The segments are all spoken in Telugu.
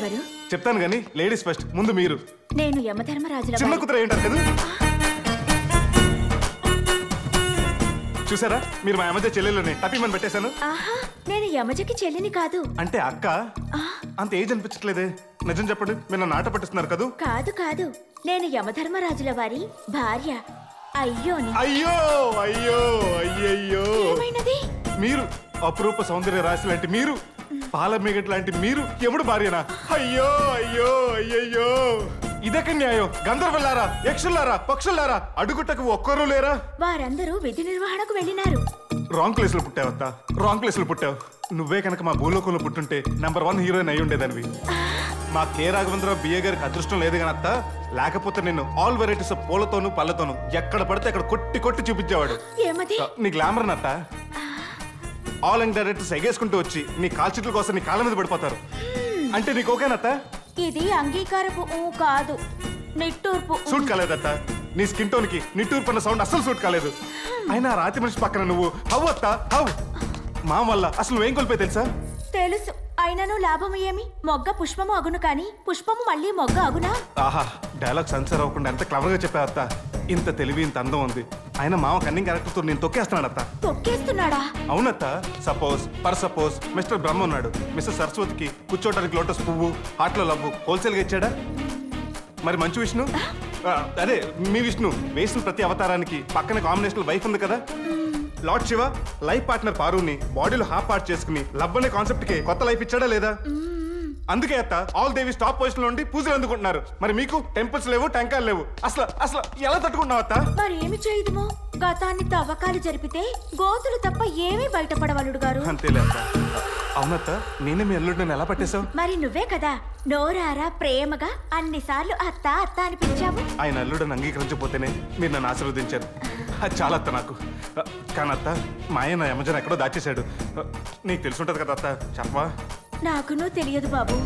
మీరెవరు చెప్తాను కానీ లేడీస్ ఫస్ట్ ముందు మీరు నేను యమధర్మరాజుల చిన్న వారి- కుతుర ఏంటారు కదా చూసారా మీరు మా మధ్య చెల్లెలని తప్పిమని పెట్టేశాను ఆహా నేను యమజకి చెల్లిని కాదు అంటే అక్క అంత ఏజ్ అనిపించట్లేదే నిజం చెప్పండి మీరు నన్ను ఆట పట్టిస్తున్నారు కదూ కాదు కాదు నేను యమధర్మరాజుల వారి భార్య అయ్యోని అయ్యో అయ్యో అయ్యయ్యో ఏమైనది మీరు అపురూప సౌందర్య రాశి లాంటి మీరు పాల మిగట్ లాంటి మీరు ఎముడు భార్యనా అయ్యో అయ్యో అయ్యయ్యో ఇదెక్కడ న్యాయం గంధర్వలారా యక్షులారా పక్షులారా అడుగుటకు ఒక్కరూ లేరా వారందరూ విధి నిర్వహణకు వెళ్ళినారు రాంగ్ ప్లేస్ లో పుట్టావత్తా రాంగ్ ప్లేస్ లో పుట్టావు నువ్వే కనుక మా భూలోకంలో పుట్టుంటే నంబర్ వన్ హీరోయిన్ అయి ఉండేదానివి మా కే రాఘవేంద్రరావు బిఏ గారికి అదృష్టం లేదు కానీ అత్త లేకపోతే నేను ఆల్ వెరైటీస్ ఆఫ్ పూలతోను పళ్ళతోను ఎక్కడ పడితే అక్కడ కొట్టి కొట్టి చూపించేవాడు ఏమది నీ గ్లామర్ నత్త ఆల్ అండ్ డైరెక్టర్స్ ఎగేసుకుంటూ వచ్చి నీ కాల్చిట్ల కోసం నీ కాళ్ళ మీద పడిపోతారు అంటే నీకు ఓకేనత్త ఇది అంగీకారపు ఊ కాదు నిట్టూర్పు ఊ. సూట్ కాలేదత్త నీ స్కిన్ టోన్ కి నిట్టూరు పన్న సౌండ్ అస్సలు సూట్ కాలేదు అయినా ఆ రాతి మనిషి పక్కన నువ్వు హవ్ అత్త హవ్ మా వల్ల అసలు నువ్వేం కోల్పోయి తెలుసా తెలుసు అయినను లాభము ఏమి మొగ్గ పుష్పము అగును కాని పుష్పము మళ్ళీ మొగ్గ అగునా ఆహా డైలాగ్ సెన్సర్ అవ్వకుండా ఎంత క్లవర్ గా చెప్పావు అత్త ఇంత తెలివి ఇంత అందం ఉంది అయినా మామ కన్నింగ్ క్యారెక్టర్ తో నేను తొక్కేస్తున్నాడు అత్త తొక్కేస్తున్నాడా అవునత్త suppose per suppose mister Brahma ఉన్నాడు మిస్టర్ సరస్వతికి కూర్చోవడానికి లోటస్ పువ్వు హాట్లో లవ్వు హోల్సేల్ గా ఇచ్చాడా మరి మంచు విష్ణు ఆ, అదే మీ విష్ణు వేసిన ప్రతి అవతారానికి పక్కన కాంబినేషన్ వైఫ్ ఉంది కదా లార్డ్ శివ లైఫ్ పార్ట్నర్ పారుని బాడీలో హాఫ్ పార్ట్ చేసుకుని లవ్ అనే కాన్సెప్ట్ కి కొత్త లైఫ్ ఇచ్చాడా లేదా అందుకే అత్త ఆల్ దేవి స్టాప్ పొజిషన్ లో ఉండి పూజలు అందుకుంటున్నారు మరి మీకు టెంపుల్స్ లేవు టెంకాయలు లేవు అసలు అసలు ఎలా తట్టుకుంటున్నావు అత్త మరి ఏమి చేయదుమో గతాన్ని తవ్వకాలు జరిపితే గోతులు తప్ప ఏమీ బయటపడవలుడు గారు అంతేలే అత్త అవునత్త నేనే మీ అల్లుడు నన్ను ఎలా పట్టేశావు మరి నువ్వే కదా నోరారా ప్రేమగా అన్నిసార్లు అత్త అత్త అని పిలిచావు ఆయన అల్లుడని అంగీకరించకపోతేనే మీరు నన్ను ఆశీర్వదించారు అది చాలా అత్త నాకు కానీ అత్త మా ఆయన యమజన ఎక్కడో దాచేశాడు నీకు తెలుసుంటది కదా అత్త చెప్పవా నాకునూ తెలియదు బాబు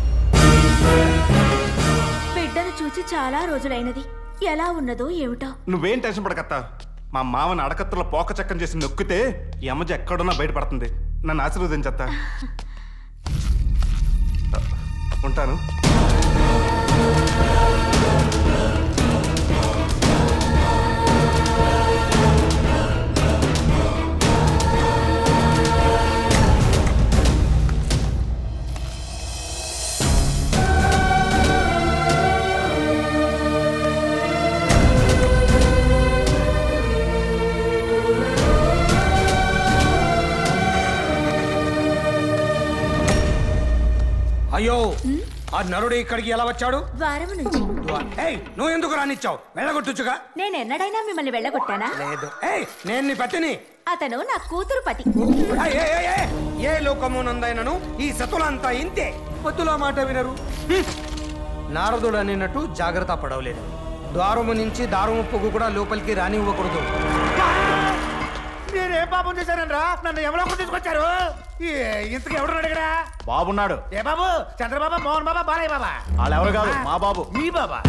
బిడ్డను చూచి చాలా రోజులైనది ఎలా ఉన్నదో ఏమిటో నువ్వేం టెన్షన్ పడకత్త మా మామని అడకత్తలో పోక చక్కం చేసి నొక్కితే యమజ ఎక్కడున్నా బయటపడుతుంది నన్ను ఆశీర్వదించత్త ఉంటాను అయ్యో ఆ నరుడు ఇక్కడికి ఎలా వచ్చాడు ద్వారము నుంచి ఏయ్ నువ్వు ఎందుకు రానిచ్చావు వెళ్ళగొట్టుచుగా నేను ఎన్నడైనా మిమ్మల్ని వెళ్ళగొట్టానా లేదు ఏయ్ నేను నీ పట్టిని అతను నా కూతురు పతి ఏయ్, ఏయ్, ఏయ్, ఏయ్, ఏ లోకమునందైనను ఈ సతులంతా ఇంతే పొత్తులో మాట వినరు హ్మ్. నారదుడు అనినట్టు జాగ్రత్త పడవలేదు ద్వారము నుంచి దారము పొగ్గు కూడా లోపలికి రానివ్వకూడదు నేనేం పాపం చేశానరా నన్ను ఎవరో తీసుకొచ్చారు ఏ- ఇంతకు ఎవడున్నాడు ఇక్కడ బాబున్నాడు ఏ బాబు చంద్రబాబా మోహన్ బాబా బాలయ్య బాబా వాళ్ళెవరు కాదు మా బాబు మీ బాబా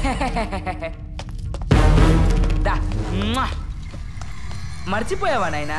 దా మ్వా. మర్చిపోయావా నాయనా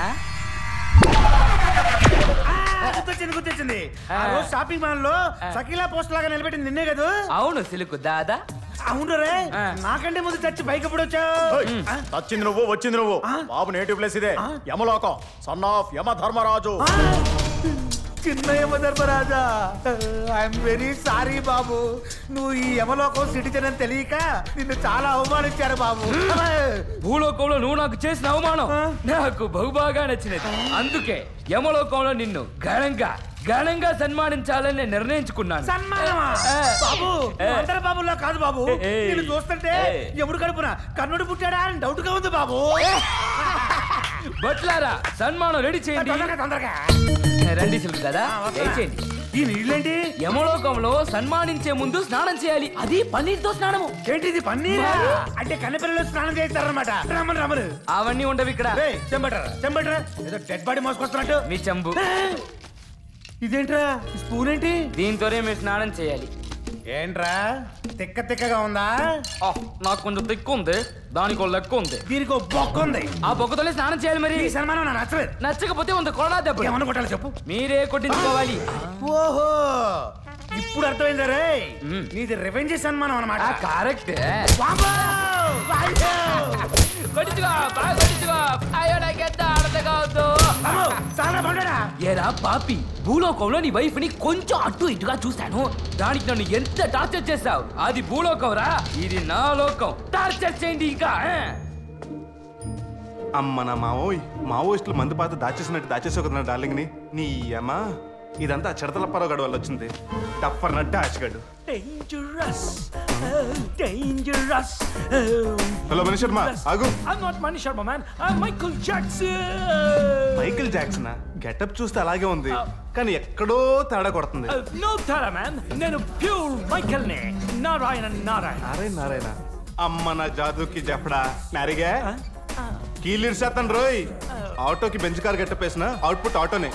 ఆ, గుర్తొచ్చింది గుర్తొచ్చింది ఆ రోజు షాపింగ్ మాల్ లో సకీలా పోస్ట్ లాగా నిలబెట్టింది నిన్నే కదా అవును సిలుకు దాదా అవును రే ఆ. నాకంటే ముందు చచ్చి పైకి ఎప్పుడు వచ్చావు ఆ? వచ్చింది నువ్వు వచ్చింది నువ్వు బాబు నేటివ్ ప్లేస్ ఇదే యమలోకం సన్ ఆఫ్ యమ ధర్మరాజు ఆ? చిన్న యమధర్మరాజా ఐఎమ్ వెరీ సారీ బాబు నువ్వు ఈ యమలోకం సిటిజన్ అని తెలియక నిన్ను చాలా అవమానించారు బాబు భూలోకంలో నువ్వు నాకు చేసిన అవమానం నాకు బహుబాగా నచ్చినది అందుకే యమలోకంలో నిన్ను ఘనంగా ఘనంగా సన్మానించాలని నేను నిర్ణయించుకున్నాను సన్మానమా ఏ. బాబు ఏ. అందరి బాబుల్లో కాదు బాబు ఏ. నిన్ను చూస్తుంటే ఏ. ఎముడు కడుపున కన్నుడు పుట్టాడా అని డౌట్ గా ఉంది బాబు బట్లారా సన్మానం రెడీ చేయండి తొందరగా తొందరగా రండి సిల్క్ కదా దయచేయండి ఈ నీళ్ళేంటి యమలోకంలో సన్మానించే ముందు స్నానం చేయాలి అది పన్నీర్తో స్నానము ఏంటి ఇది పన్నీరా అంటే కన్నెపిల్లలు స్నానం చేస్తారనమాట రమ్మని రమ్మను అవన్నీ ఉండవు ఇక్కడ రేయ్, చెంబట్రా చెంబట్రా ఏదో డెడ్ బాడీ మోసుకొస్తున్నట్టు మీ చెంబు ఏ, ఇదేంట్రా ఈ స్పూన్ ఏంటి దీంతోనే మీరు స్నానం చేయాలి ఏంట్రా తిక్క తిక్కగా ఉందా ఆ, నాకు కొంచెం తిక్కు ఉంది దానికి ఒక లెక్క ఉంది దీనికి ఒక బొక్క ఉంది ఆ బొక్కతోనే స్నానం చేయాలి మరి ఈ సన్మానం నాకు నచ్చలేదు నచ్చకపోతే వంద కొరడా దెబ్బ ఏమన్నా కొట్టాలి చెప్పు మీరే కొట్టించుకోవాలి ఓహో ఇప్పుడు అర్థమైందా రే నీది రెవెంజ్ సన్మానం అనమాట కరెక్ట్ కొడుచుకో బాగా కొడుచుకో అయ్యో నాకెంత ఆడతగా అవుతూ చాలా బాగుండడా ఏరా పాపి భూలోకంలో నీ వైఫ్ ని కొంచెం అటు ఇటుగా చూశాను దానికి నన్ను ఎంత టార్చర్ చేశావు అది భూలోకం రా ఇది నా లోకం టార్చర్ చేయండి ఇంకా ఆ? అమ్మ నా మావోయ్ మావోయిస్టులు మందు పాత దాచేసినట్టు దాచేసావు కదా నా డార్లింగ్ని నీ అమ్మా ఇదంతా చెడతల పరవగడు వల్ల వచ్చింది టఫర్ నట్టు డాచ్గడు dangerous dangerous hello Mani Sharma ఆగు I'm not Mani Sharma, man. I'm Michael Jackson. Michael Jackson getup చూస్తే అలాగే ఉంది కానీ ఎక్కడో తేడా కొడుతుంది Uh, no తేడా మ్యాన్ నేను ప్యూర్ మైకెల్ నే నారాయణ నారాయణ నారాయణ నారాయణ అమ్మ నా జాదుకి జఫడా నారిగా కీలిడ్సేస్తాను రోయ్ ఆటోకి బెంచ్ కార్ గట్టపేసిన అవుట్పుట్ ఆటోనే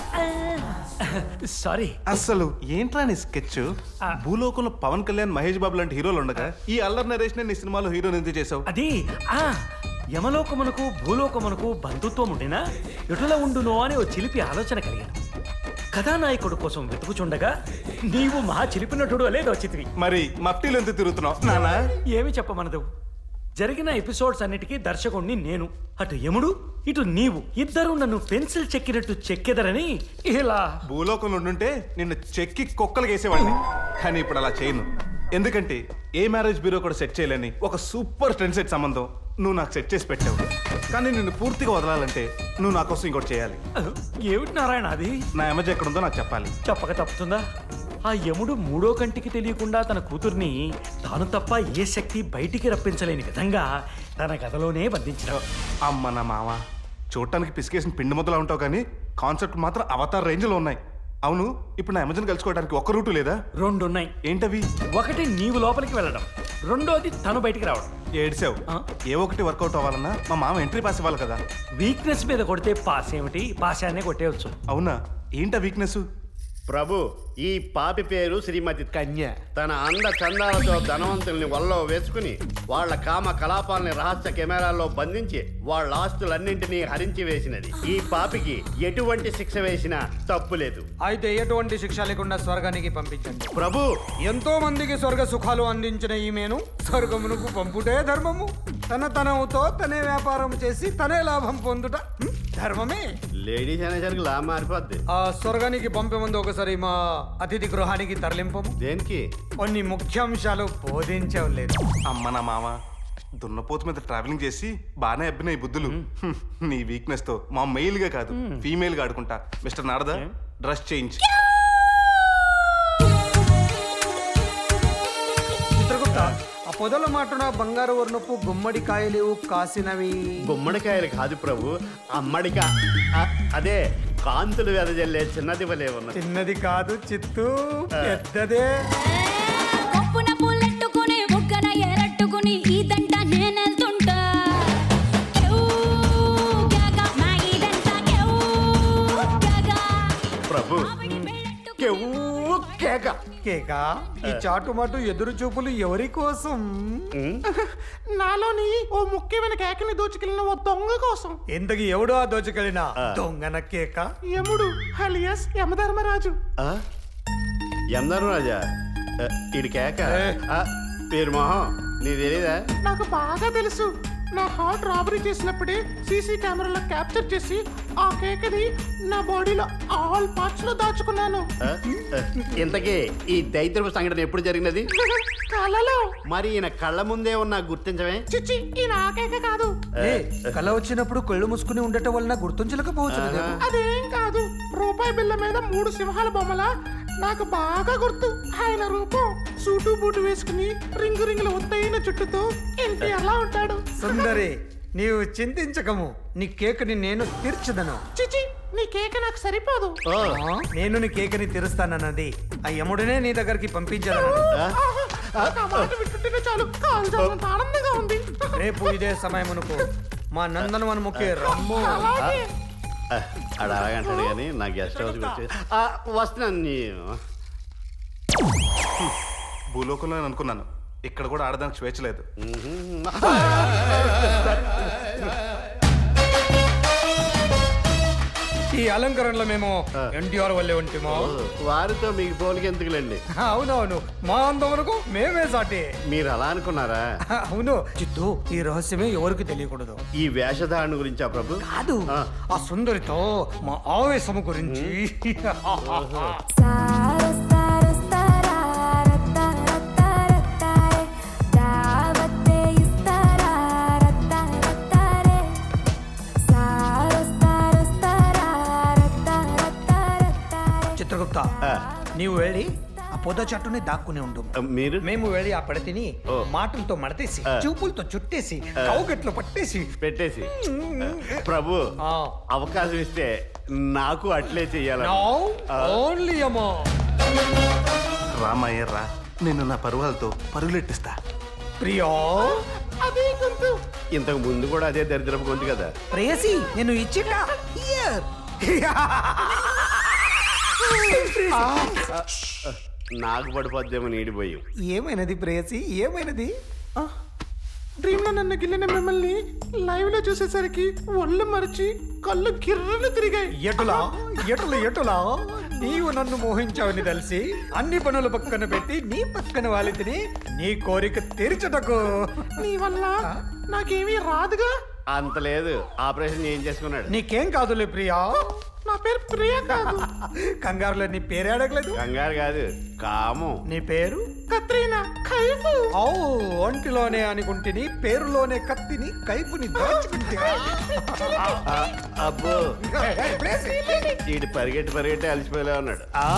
సారీ అసలు ఏంట్రా నీ స్కెచ్ భూలోకంలో పవన్ కళ్యాణ్ మహేష్ బాబు లాంటి హీరోలు ఉండగా ఈ అల్లరి నరేష్ నీ సినిమాలో హీరోని ఎందుకు చేసావు అది ఆ యమలోకమునకు భూలోకమునకు బంధుత్వం ఉండినా ఎటుల ఉండునో అని ఓ చిలిపి ఆలోచన కలిగాను కథానాయకుడు కోసం వెతుకుచుండగా నీవు మహా చిలిపి నటుడు లేదో చిత్రి మరి మఫ్టీలు ఎందుకు తిరుగుతున్నావు నానా ఏమి చెప్పమనదు జరిగిన ఎపిసోడ్స్ అన్నిటికీ దర్శకుణ్ణి నేను అటు యముడు ఇటు నీవు ఇద్దరు నన్ను పెన్సిల్ చెక్కినట్టు చెక్కెదరని ఇలా భూలోకంలో ఉండుంటే నిన్ను చెక్కి కుక్కలు వేసేవాడిని కానీ ఇప్పుడు అలా చేయను ఎందుకంటే ఏ మ్యారేజ్ బ్యూరో కూడా సెట్ చేయలేని ఒక సూపర్ ట్రెండ్ సెట్ సంబంధం నువ్వు నాకు సెట్ చేసి పెట్టావు కానీ నిన్ను పూర్తిగా వదలాలంటే నువ్వు నా కోసం ఇంకోటి చేయాలి ఏమిటి నారాయణ అది నా ఎమజ్ ఎక్కడుందో నాకు చెప్పాలి చెప్పక తప్పుతుందా ఆ యముడు మూడో కంటికి తెలియకుండా తన కూతుర్ని తాను తప్ప ఏ శక్తి బయటికి రప్పించలేని విధంగా తన గదిలోనే బంధించిన అమ్మ నా మామ చూడటానికి పిసికేసిన పిండి ముద్దలా ఉంటావు కానీ కాన్సెప్ట్ మాత్రం అవతార్ రేంజ్లో ఉన్నాయి అవును ఇప్పుడు నా ఎమర్జెన్ కలుసుకోవడానికి ఒక్క రూటు లేదా రెండున్నాయి ఏంటవి ఒకటి నీవు లోపలికి వెళ్ళడం రెండోది తను బయటికి రావడం ఏడ్సావు ఆ? ఏ ఒక్కటి వర్కౌట్ అవ్వాలన్నా మా మామ ఎంట్రీ పాస్ ఇవ్వాలి కదా వీక్నెస్ మీద కొడితే పాస్ ఏమిటి పాశాన్నే కొట్టేయచ్చు అవునా ఏంటా వీక్నెస్ ప్రభు ఈ పాపి పేరు శ్రీమతి కన్య తన అంద చందాలతో ధనవంతుల్ని వల్లో వేసుకుని వాళ్ళ కామ కలాపాలని రహస్య కెమెరాల్లో బంధించి వాళ్ళ ఆస్తులన్నింటినీ హరించి వేసినది ఈ పాపికి ఎటువంటి శిక్ష వేసినా తప్పు లేదు అయితే ఎటువంటి శిక్ష లేకుండా స్వర్గానికి పంపించండి ప్రభు ఎంతో మందికి స్వర్గ సుఖాలు అందించిన ఈమెను స్వర్గమునకు పంపుటే ధర్మము తన తనముతో తనే వ్యాపారం చేసి తనే లాభం పొందుట హ్మ్, ధర్మమే లేడీస్ అనేసరికి లా మారిపోద్ది ఆ స్వర్గానికి పంపే ముందు ఒకసారి మా అతిథి గృహానికి తరలింపము దేనికి కొన్ని ముఖ్యాంశాలు బోధించలేదు అమ్మ నా మామ దున్నపోతు మీద ట్రావెలింగ్ చేసి బాగానే అబ్బినాయి బుద్ధులు హ్మ్, నీ వీక్నెస్ తో మా మెయిల్ గా కాదు ఫీమేల్ గా ఆడుకుంటా మిస్టర్ నారదా డ్రెస్ చేంజ్ చిత్రగుప్త ఆ పొదల మాటున బంగారు వర్ణపు గుమ్మడి కాయలు కాసినవి గుమ్మడికాయలు కాదు ప్రభు అమ్మడిక ఆ, అదే కాంతులు వెదజల్లే చిన్నది వలే ఉన్నది చిన్నది కాదు చిత్తు పెద్దదే కొప్పున పూలెట్టుకుని బుగ్గన ఎరట్టుకుని ఇదంట నేనెళ్తుంటా క్యూ, గ్యాగా, మా ఇదంతా క్యూ, గ్యాగా. ప్రభు ఆవిడి పెళ్ళెట్టుకుని కెవ్వు కేక కేక ఈ చాటుమాటు ఎదురు చూపులు ఎవరి కోసం నాలోని ఓ ముఖ్యమైన కేకని దోచుకెళ్ళిన ఓ దొంగ కోసం ఇంతకి ఎవడో ఆ దోచుకెళ్ళిన దొంగన కేక యముడు హలియస్ యమధర్మరాజు ఆ? ఎందరు రాజా ఆ, ఈడి కేక ఆ, పేరు మొహం నీ తెలీదా నాకు బాగా తెలుసు నా హార్ట్ రాబరీ చేసినప్పుడే సీసీ కెమెరాలో క్యాప్చర్ చేసి ఆ కేకని నా బాడీలో ఆల్ పార్ట్స్ లో దాచుకున్నాను ఆ? ఆ, ఇంతకీ ఈ దైత్రపు సంఘటన ఎప్పుడు జరిగినది కలలో మరి ఈయన కళ్ళ ముందే ఉన్న గుర్తించవే చిచ్చి ఈ నా కేక కాదు ఏ, కళ వచ్చినప్పుడు కళ్ళు మూసుకుని ఉండటం వలన గుర్తించలేకపోవచ్చు దేవు. అదేం కాదు రూపాయి బిల్ల మీద మూడు సింహాల బొమ్మల నాకు బాగా గుర్తు ఆయన రూపం సూటు బూటు వేసుకుని రింగు రింగుల ఒత్తైన జుట్టుతో ఇంటి ఎలా ఉంటాడు సుందరి నీవు చింతించకము నీ కేకుని నేను తీర్చదను చిచి నీ కేక నాకు సరిపోదు ఓ, ఆ, నేను నీ కేకుని తీరుస్తానన్నది ఆ యముడినే నీ దగ్గరికి పంపించదను ఆ మాట వింటుంటేనే చాలు కాలు జారినంత ఆనందంగా ఉంది రేపు ఇదే సమయమునకు మా నందనవనముకి రమ్ము అలాగే ఆ, ఆడ అలాగంటాడు కానీ నా గెస్ట్ హౌస్ వచ్చి వస్తున్నాను నీ- భూలోకంలో నేను అనుకున్నాను ఇక్కడ కూడా ఆడదానికి స్వేచ్ఛ లేదు ఈ అలంకరణలో మేము ఎన్టీఆర్ వల్లే ఉంటేమో వారితో మీకు పోలికి ఎందుకులేండి అవునవును మా అందం వరకు మేమే సాటి మీరు అలా అనుకున్నారా అవును చిత్తు ఈ రహస్యమే ఎవరికి తెలియకూడదు ఈ వేషధారణ గురించా ప్రభు కాదు ఆ. ఆ సుందరితో మా ఆవేశము గురించి చిత్రగుప్త ఆ. నీవు వెళ్ళి ఆ పొద చెట్టుని దాక్కుని ఉండు మీరు మేము వెళ్ళి ఆ పడతిని ఓ. మాటలతో మడతేసి ఆ. చూపులతో చుట్టేసి కౌగట్లో పట్టేసి పెట్టేసి ప్రభు ఆ. అవకాశం ఇస్తే నాకు అట్లే చెయ్యాలి ఓన్లీ అమ్మా రామయ్య రా నేను నా పరువాలతో పరుగులెట్టిస్తా ప్రియా అదే గొంతు ఇంతకు ముందు కూడా అదే దరిద్రపు గొంతు కదా ప్రేయసి నేను ఇచ్చిట నాకు పడిపోద్దేమో నీడిపోయి ఏమైనది ప్రేయసి ఏమైనది డ్రీమ్ లో నన్ను గిల్లిన మిమ్మల్ని లైవ్ లో చూసేసరికి ఒళ్ళు మరిచి కళ్ళు గిర్రలు తిరిగాయి ఎటులా ఎటులు ఎటులా నీవు నన్ను మోహించావని తెలిసి అన్ని పనులు పక్కన పెట్టి నీ పక్కన వాలి తిని నీ కోరిక తీర్చటకు నీ వల్ల నాకేమీ రాదుగా అంత లేదు ఆపరేషన్ ఏం చేసుకున్నాడు నీకేం కాదులే ప్రియా నా పేరు ప్రియ కాదు కంగారులో నీ పేరే అడగలేదు కంగారు కాదు కామం నీ పేరు కత్రీనా ఖైఫు ఓ ఒంటిలోనే అనుకుంటుని పేరులోనే కత్తిని కైపుని దాచుకుంటే ఆ, అబ్బో ఈడు పరిగెట్టి పరిగెట్టి అలసిపోయేలా ఉన్నాడు